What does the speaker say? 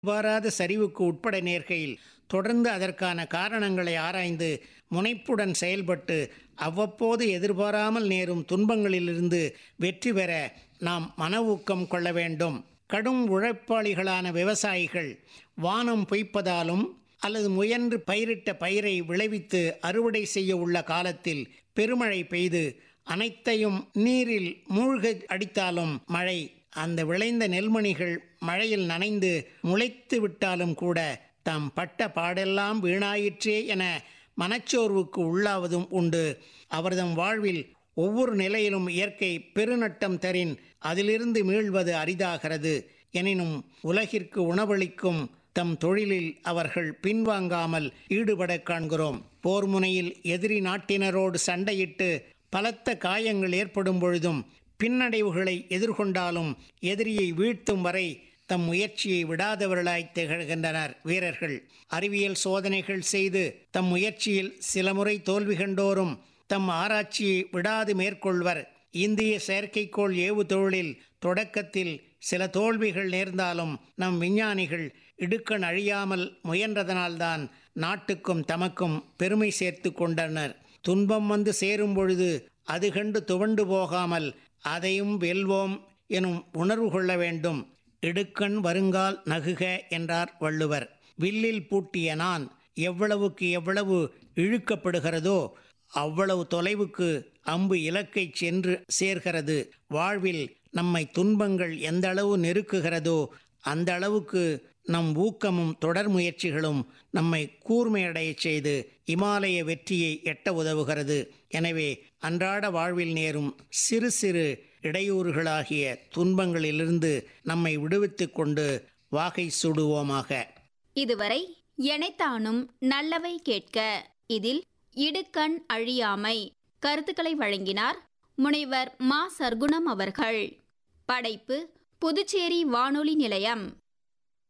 எதிர்பாராத சரிவுக்கு உட்பட நேர்கையில் தொடர்ந்து அதற்கான காரணங்களை ஆராய்ந்து முனைப்புடன் செயல்பட்டு அவ்வப்போது எதிர்பாராமல் நேரும் துன்பங்களிலிருந்து வெற்றி பெற நாம் மன ஊக்கம் கொள்ள வேண்டும் கடும் உழைப்பாளிகளான விவசாயிகள் வானம் பொய்ப்பதாலும் அல்லது முயன்று பயிரிட்ட பயிரை விளைவித்து அறுவடை செய்ய உள்ள காலத்தில் பெருமழை பெய்து அனைத்தையும் நீரில் மூழ்க அடித்தாலும் மழை அந்த விளைந்த நெல்மணிகள் மழையில் நனைந்து முளைத்து விட்டாலும் கூட தாம் பட்ட பாடெல்லாம் வீணாயிற்றே என மனச்சோர்வுக்கு உள்ளாவதும் உண்டு அவர்தம் வாழ்வில் ஒவ்வொரு நிலையிலும் இயற்கை பெருநட்டம் தரின் அதிலிருந்து மீள்வது அரிதாகிறது எனினும் உலகிற்கு உணவளிக்கும் தம் தொழிலில் அவர்கள் பின்வாங்காமல் ஈடுபட காண்கிறோம் போர் முனையில் எதிரி நாட்டினரோடு சண்டையிட்டு பலத்த காயங்கள் ஏற்படும் பொழுதும் பின்னடைவுகளை எதிர்கொண்டாலும் எதிரியை வீழ்த்தும் வரை தம் முயற்சியை விடாதவர்களாய் திகழ்கின்றனர் வீரர்கள் அறிவியல் சோதனைகள் செய்து தம் முயற்சியில் சில முறை தோல்வி கண்டோரும் தம் ஆராய்ச்சியை விடாது மேற்கொள்வர் இந்திய செயற்கைக்கோள் ஏவு தொழிலில் தொடக்கத்தில் சில தோல்விகள் நேர்ந்தாலும் நம் விஞ்ஞானிகள் இடுக்கண் அழியாமல் முயன்றதனால்தான் நாட்டுக்கும் தமக்கும் பெருமை சேர்த்து கொண்டனர் துன்பம் வந்து சேரும் பொழுது அது கண்டு துவண்டு போகாமல் அதையும் வெல்வோம் எனும் உணர்வு கொள்ள வேண்டும் இடுக்கண் வருங்கால் நகுக என்றார் வள்ளுவர் வில்லில் பூட்டிய நான் எவ்வளவுக்கு எவ்வளவு இழுக்கப்படுகிறதோ அவ்வளவு தொலைவுக்கு அம்பு இலக்கை சென்று சேர்கிறது வாழ்வில் நம்மை துன்பங்கள் எந்த அளவு நெருக்குகிறதோ அந்த அளவுக்கு நம் ஊக்கமும் தொடர் முயற்சிகளும் நம்மை கூர்மையடையச் செய்து இமாலய வெற்றியை எட்ட உதவுகிறது எனவே அன்றாட வாழ்வில் நேரும் சிறு சிறு இடையூறுகளாகிய துன்பங்களிலிருந்து நம்மை விடுவித்துக் கொண்டு வாகை சூடுவோமாக இதுவரை எனைத்தானும் நல்லவை கேட்க இதில் இடுக்கண் அழியாமை கருத்துக்களை வழங்கினார் முனைவர் மா சர்க்குணம் அவர்கள் படைப்பு புதுச்சேரி வானொலி நிலையம்